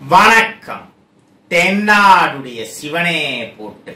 வணக்கம் தென்னாடுடைய சிவனே போற்று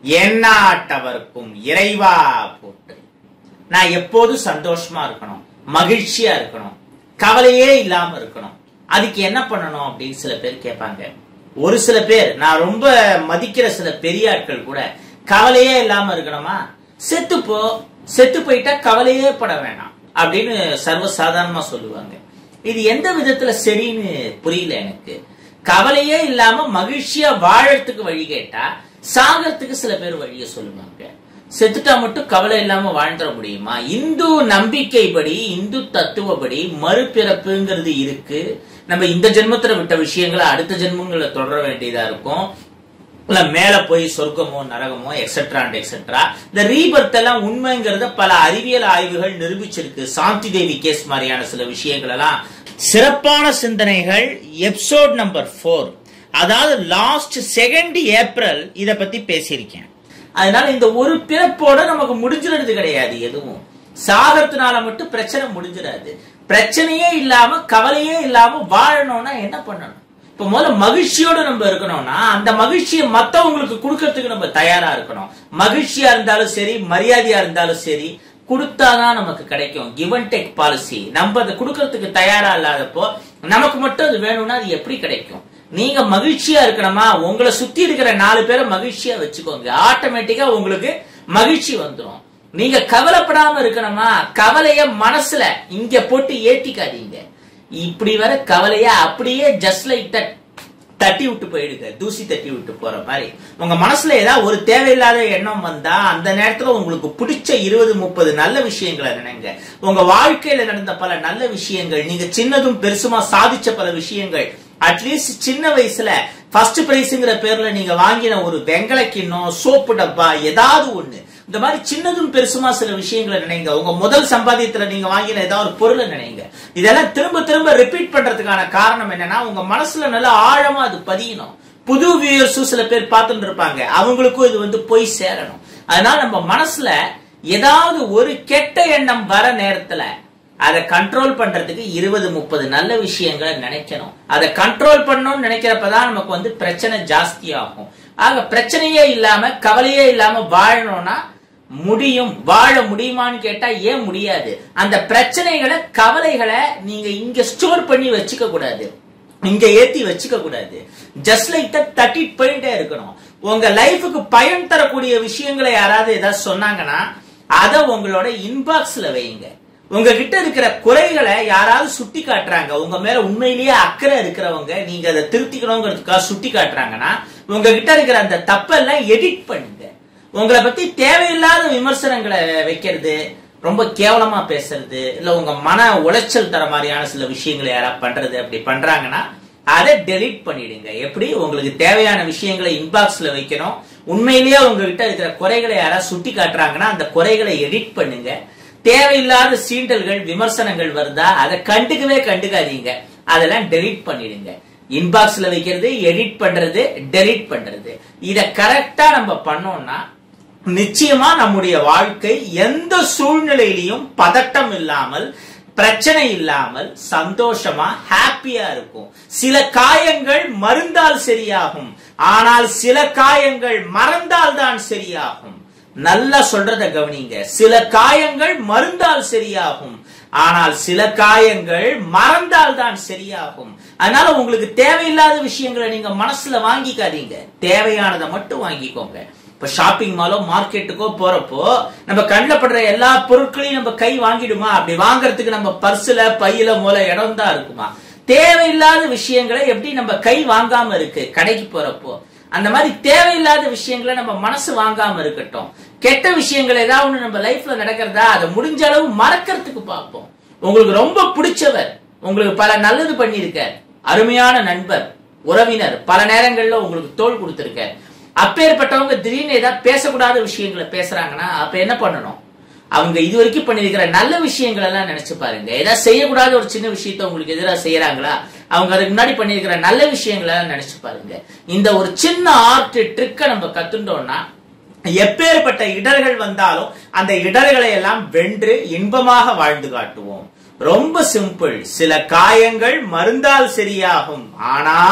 எந்நாட்டவர்க்கும் இறைவா போற்று நான் எப்போதும் சந்தோஷமா இருக்கணும் மகிழ்ச்சியா இருக்கணும் கவலையே இல்லாம இருக்கணும் அதுக்கு என்ன பண்ணணும் அப்படின்னு சில பேர் கேட்பாங்க ஒரு சில பேர் நான் ரொம்ப மதிக்கிற சில பெரிய ஆட்கள் கூட கவலையே இல்லாம இருக்கணுமா செத்துப்போ செத்து போயிட்டா கவலையே பட வேணாம் அப்படின்னு சர்வசாதாரணமா சொல்லுவாங்க இது எந்த விதத்துல சரின்னு புரியல எனக்கு கவலையே இல்லாம மகிழ்ச்சியா வாழறதுக்கு வழி கேட்டா சாகறதுக்கு சில பேர் வழிய சொல்லுவாங்க செத்துட்டா மட்டும் கவலை இல்லாம வாழ்ந்துட முடியுமா இந்து நம்பிக்கைப்படி இந்து தத்துவப்படி மறுபிறப்புங்கிறது இருக்கு நம்ம இந்த ஜென்மத்துல விட்ட விஷயங்களை அடுத்த ஜென்மங்களை தொடர வேண்டியதா இருக்கும் இல்ல மேல போய் சொர்க்கமோ நரகமோ எக்ஸெட்ரா அண்ட் எக்ஸெட்ரா இந்த ரீபர்த் எல்லாம் உண்மைங்கிறத பல அறிவியல் ஆய்வுகள் நிரூபிச்சிருக்கு சாந்தி தேவி கேஸ் மாதிரியான சில விஷயங்கள் எல்லாம் சிறப்பான சிந்தனைகள் எபிசோட் நம்பர் ஃபோர் அதாவது லாஸ்ட் செகண்ட் ஏப்ரல் இத பத்தி பேசியிருக்கேன் அதனால இந்த ஒரு பிறப்போட நமக்கு முடிஞ்சிடுறது கிடையாது எதுவும் சாகறதுனால மட்டும் பிரச்சனை முடிஞ்சிடாது பிரச்சனையே இல்லாம கவலையே இல்லாம வாழணும்னா என்ன பண்ணணும் இப்ப முதல்ல மகிழ்ச்சியோட நம்ம இருக்கணும்னா அந்த மகிழ்ச்சியை மத்தவங்களுக்கு கொடுக்கறதுக்கு நம்ம தயாரா இருக்கணும் மகிழ்ச்சியா இருந்தாலும் சரி மரியாதையா இருந்தாலும் சரி கொடுத்தாதான் நமக்கு கிடைக்கும் கிவ் அண்ட் டேக் பாலிசி நம்ம அதை கொடுக்கறதுக்கு தயாரா இல்லாதப்போ நமக்கு மட்டும் அது வேணும்னா அது எப்படி கிடைக்கும் நீங்க மகிழ்ச்சியா இருக்கணுமா உங்களை சுத்தி இருக்கிற நாலு பேரை மகிழ்ச்சியா வச்சுக்கோங்க ஆட்டோமேட்டிக்கா உங்களுக்கு மகிழ்ச்சி வந்துடும் நீங்க கவலைப்படாம இருக்கணுமா கவலைய மனசுல இங்க போட்டு ஏத்திக்காதீங்க இப்படி வர கவலைய அப்படியே ஜஸ்ட் லைக் தட் தட்டி விட்டு போயிடுங்க தூசி தட்டி விட்டு போற மாதிரி உங்க மனசுல ஏதாவது ஒரு தேவையில்லாத எண்ணம் வந்தா அந்த நேரத்துல உங்களுக்கு பிடிச்ச இருபது முப்பது நல்ல விஷயங்களை நினைங்க உங்க வாழ்க்கையில நடந்த பல நல்ல விஷயங்கள் நீங்க சின்னதும் பெருசுமா சாதிச்ச பல விஷயங்கள் அட்லீஸ்ட் சின்ன வயசுல ஃபர்ஸ்ட் பிரைஸ்ங்கிற பேர்ல நீங்க வாங்கின ஒரு வெங்கல கிண்ணம் சோப்பு டப்பா ஏதாவது ஒண்ணு இந்த மாதிரி சின்னதும் பெருசுமா சில விஷயங்களை நினைங்க உங்க முதல் சம்பாதியத்துல நீங்க வாங்கின ஏதாவது ஒரு பொருளை நினைங்க இதெல்லாம் திரும்ப திரும்ப ரிப்பீட் பண்றதுக்கான காரணம் என்னன்னா உங்க மனசுல நல்லா ஆழமா அது பதியணும் புது வியூயர்ஸும் சில பேர் பார்த்துட்டு இருப்பாங்க அவங்களுக்கும் இது வந்து போய் சேரணும் அதனால நம்ம மனசுல ஏதாவது ஒரு கெட்ட எண்ணம் வர நேரத்துல அதை கண்ட்ரோல் பண்றதுக்கு இருபது முப்பது நல்ல விஷயங்களை நினைக்கணும் அதை கண்ட்ரோல் பண்ணணும்னு நினைக்கிறப்பதான் நமக்கு வந்து பிரச்சனை ஜாஸ்தி ஆகும் ஆக பிரச்சனையே இல்லாம கவலையே இல்லாம வாழணும்னா முடியும் வாழ முடியுமான்னு கேட்டா ஏன் முடியாது அந்த பிரச்சனைகளை கவலைகளை நீங்க இங்க ஸ்டோர் பண்ணி வச்சுக்க கூடாது இங்க ஏத்தி வச்சுக்க கூடாது ஜஸ்ட் லைக் தட் தட்டி போயிட்டே இருக்கணும் உங்க லைஃபுக்கு பயன் தரக்கூடிய விஷயங்களை யாராவது ஏதாவது சொன்னாங்கன்னா அதை உங்களோட இன்பாக்ஸ்ல வைங்க உங்ககிட்ட இருக்கிற குறைகளை யாராவது சுட்டி காட்டுறாங்க உங்க மேல உண்மையிலேயே அக்கறை இருக்கிறவங்க நீங்க அதை திருத்திக்கணுங்கிறதுக்காக சுட்டி காட்டுறாங்கன்னா உங்ககிட்ட இருக்கிற அந்த தப்பெல்லாம் எடிட் பண்ணுங்க உங்களை பத்தி தேவையில்லாத விமர்சனங்களை வைக்கிறது ரொம்ப கேவலமா பேசுறது இல்ல உங்க மன உளைச்சல் தர மாதிரியான சில விஷயங்களை யாராவது பண்றது அப்படி பண்றாங்கன்னா அதை டெலீட் பண்ணிடுங்க எப்படி உங்களுக்கு தேவையான விஷயங்களை இன்பாக்ஸ்ல வைக்கணும் உண்மையிலேயே உங்ககிட்ட இருக்கிற குறைகளை யாராவது சுட்டி காட்டுறாங்கன்னா அந்த குறைகளை எடிட் பண்ணுங்க தேவையில்லாத சீண்டல்கள் விமர்சனங்கள் வருதா அதை கண்டுக்கவே கண்டுக்காதீங்க அதெல்லாம் டெலீட் பண்ணிடுங்க இன்பாக்ஸ்ல வைக்கிறது எடிட் பண்றது டெலீட் பண்றது இத கரெக்டா நம்ம பண்ணோம்னா நிச்சயமா நம்முடைய வாழ்க்கை எந்த சூழ்நிலையிலையும் பதட்டம் இல்லாமல் பிரச்சனை இல்லாமல் சந்தோஷமா ஹாப்பியா இருக்கும் சில காயங்கள் மருந்தால் சரியாகும் ஆனால் சில காயங்கள் மறந்தால் தான் சரியாகும் நல்லா சொல்றத கவனிங்க சில காயங்கள் மருந்தால் சரியாகும் ஆனால் சில காயங்கள் மறந்தால் தான் சரியாகும் அதனால உங்களுக்கு தேவையில்லாத விஷயங்களை நீங்க மனசுல வாங்கிக்காதீங்க தேவையானதை மட்டும் வாங்கிக்கோங்க இப்ப ஷாப்பிங் மாலோ மார்க்கெட்டுக்கோ போறப்போ நம்ம கண்ணில் படுற எல்லா பொருட்களையும் நம்ம கை வாங்கிடுமா அப்படி வாங்குறதுக்கு நம்ம பர்சுல பையில மூல இடம் தான் இருக்குமா தேவையில்லாத விஷயங்களை எப்படி நம்ம கை வாங்காம இருக்கு கடைக்கு போறப்போ அந்த மாதிரி தேவையில்லாத விஷயங்களை நம்ம மனசு வாங்காம இருக்கட்டும் கெட்ட விஷயங்கள் ஏதாவது ஒண்ணு நம்ம லைஃப்ல நடக்கிறதா அதை முடிஞ்ச அளவு மறக்கிறதுக்கு பார்ப்போம் உங்களுக்கு ரொம்ப பிடிச்சவர் உங்களுக்கு பல நல்லது பண்ணிருக்க அருமையான நண்பர் உறவினர் பல நேரங்கள்ல உங்களுக்கு தோல் கொடுத்திருக்க அப்பேற்பட்டவங்க திடீர்னு ஏதாவது பேசக்கூடாத விஷயங்களை பேசுறாங்கன்னா அப்ப என்ன பண்ணணும் அவங்க இது வரைக்கும் பண்ணிருக்கிற நல்ல விஷயங்கள் எல்லாம் நினைச்சு பாருங்க ஏதாவது செய்யக்கூடாத ஒரு சின்ன விஷயத்த உங்களுக்கு எதிராக செய்யறாங்களா அவங்க அதுக்கு முன்னாடி பண்ணிருக்கிற நல்ல விஷயங்களை எல்லாம் நினைச்சு பாருங்க இந்த ஒரு சின்ன ஆர்ட் ட்ரிக்கை நம்ம கத்துட்டோம்னா எப்பேற்பட்ட இடர்கள் வந்தாலும் அந்த இடர்களை எல்லாம் வென்று இன்பமாக வாழ்ந்து காட்டுவோம் ரொம்ப சிம்பிள் சில காயங்கள் மருந்தால் சரியாகும் ஆனால்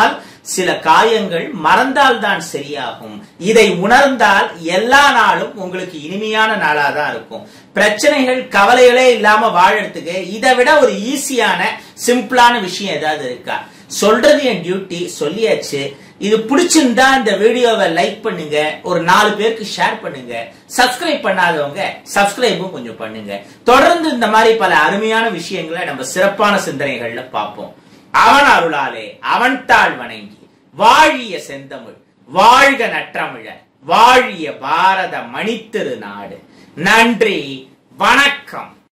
சில காயங்கள் மறந்தால் தான் சரியாகும் இதை உணர்ந்தால் எல்லா நாளும் உங்களுக்கு இனிமையான நாளா தான் இருக்கும் பிரச்சனைகள் கவலைகளே இல்லாம வாழறதுக்கு இதை விட ஒரு ஈஸியான சிம்பிளான விஷயம் ஏதாவது இருக்கா சொல்றது என் டியூட்டி சொல்லியாச்சு இது பிடிச்சிருந்தா இந்த வீடியோவை லைக் பண்ணுங்க ஒரு நாலு பேருக்கு ஷேர் பண்ணுங்க சப்ஸ்கிரைப் பண்ணாதவங்க சப்ஸ்கிரைபும் கொஞ்சம் பண்ணுங்க தொடர்ந்து இந்த மாதிரி பல அருமையான விஷயங்களை நம்ம சிறப்பான சிந்தனைகள்ல பார்ப்போம் அவன் அருளாலே அவன் தாழ் வணங்கி வாழிய செந்தமிழ் வாழ்க நற்றமிழர் வாழிய பாரத மணித்திரு நாடு நன்றி வணக்கம்